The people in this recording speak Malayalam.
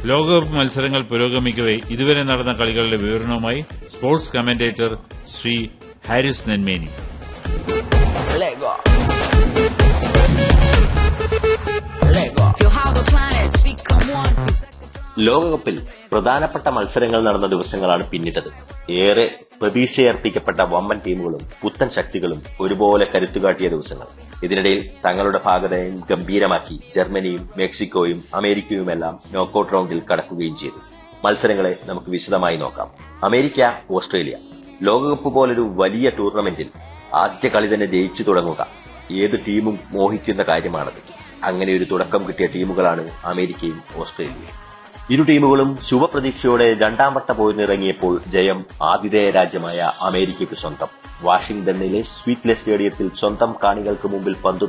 ലോകകപ്പ് മത്സരങ്ങൾ പുരോഗമിക്കവെ ഇതുവരെ നടന്ന കളികളുടെ വിവരണവുമായി sports commentator Shri Haris Nenmeni Lego. Lego. Feel how the planets become one. ലോകകപ്പിൽ പ്രധാനപ്പെട്ട മത്സരങ്ങൾ നടന്ന ദിവസങ്ങളാണ് പിന്നിട്ടത് ഏറെ പ്രതീക്ഷയർപ്പിക്കപ്പെട്ട വമ്പൻ ടീമുകളും പുത്തൻ ശക്തികളും ഒരുപോലെ കരുത്തുകാട്ടിയ ദിവസങ്ങൾ ഇതിനിടയിൽ തങ്ങളുടെ ഭാഗതയും ഗംഭീരമാക്കി ജർമ്മനിയും മെക്സിക്കോയും അമേരിക്കയുമെല്ലാം നോക്കൌട്ട് റൗണ്ടിൽ കടക്കുകയും ചെയ്തു മത്സരങ്ങളെ നമുക്ക് വിശദമായി നോക്കാം അമേരിക്ക ഓസ്ട്രേലിയ ലോകകപ്പ് പോലൊരു വലിയ ടൂർണമെന്റിൽ ആദ്യ കളി തന്നെ ജയിച്ചു തുടങ്ങുക ഏത് ടീമും മോഹിക്കുന്ന കാര്യമാണത് അങ്ങനെ ഒരു തുടക്കം കിട്ടിയ ടീമുകളാണ് അമേരിക്കയും ഓസ്ട്രേലിയയും ഇരു ടീമുകളും ശുഭപ്രതീക്ഷയോടെ രണ്ടാം വട്ട പോരിനിറങ്ങിയപ്പോൾ ജയം ആതിഥേയ രാജ്യമായ അമേരിക്കയ്ക്ക് സ്വന്തം വാഷിംഗ്ടണിലെ സ്വീറ്റ്ലെ സ്റ്റേഡിയത്തിൽ സ്വന്തം കാണികൾക്ക് മുമ്പിൽ പന്ത്